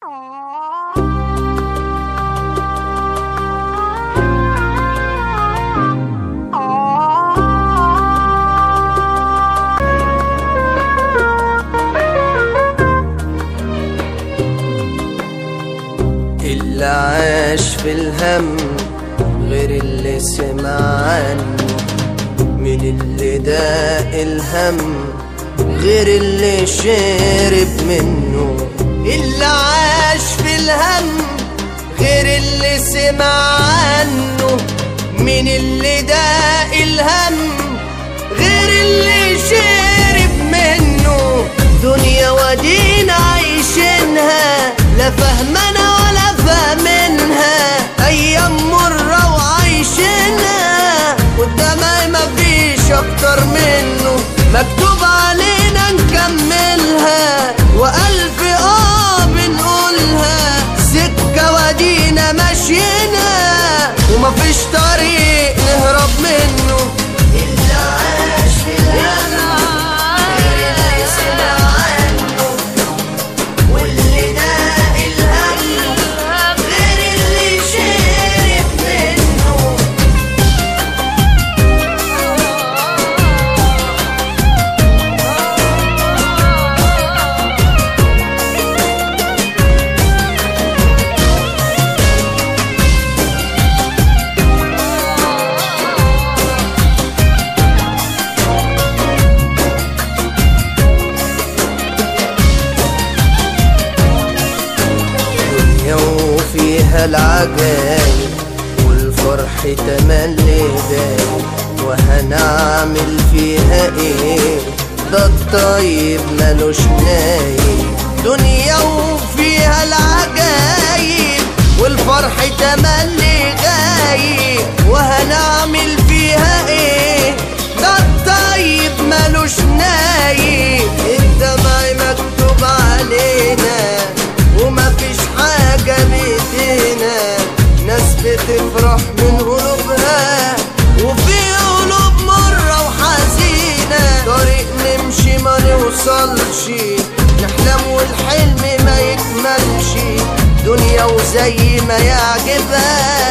اللي عاش في الهم غير اللي سمع عنه من اللي داق الهم غير اللي شرب منه اللي عاش في الهم غير اللي سمع عنه من اللي داق الهم غير اللي شرب منه دنيا ودينا عايشينها لا فهمنا ولا فاهمينها ايام مرة وعايشينها قدامها مفيش اكتر منه مكتوب علينا نكملها والف اه بنقولها سكة ودينا ماشيينها ومفيش طريق نهرب منه اللي عاش في الهم غير اللي سمع عنه واللي داق الهم غير اللي شرب منه دنيا وفيها العجايب والفرح تملي دايب وهنعمل فيها ايه ده الطيب ملوش نايب دنيا وفيها العجايب والفرح تملي غايب وهنعمل فيها ايه ده الطيب ملوش نايب الدمع مكتوب علينا ومفيش حاجة بإيدينا ناس بتفرح من قلوبها وفي قلوب مرة وحزينة طريق نمشي ما نوصلش نحلم والحلم ما يكملش دنيا وزي ما يعجبها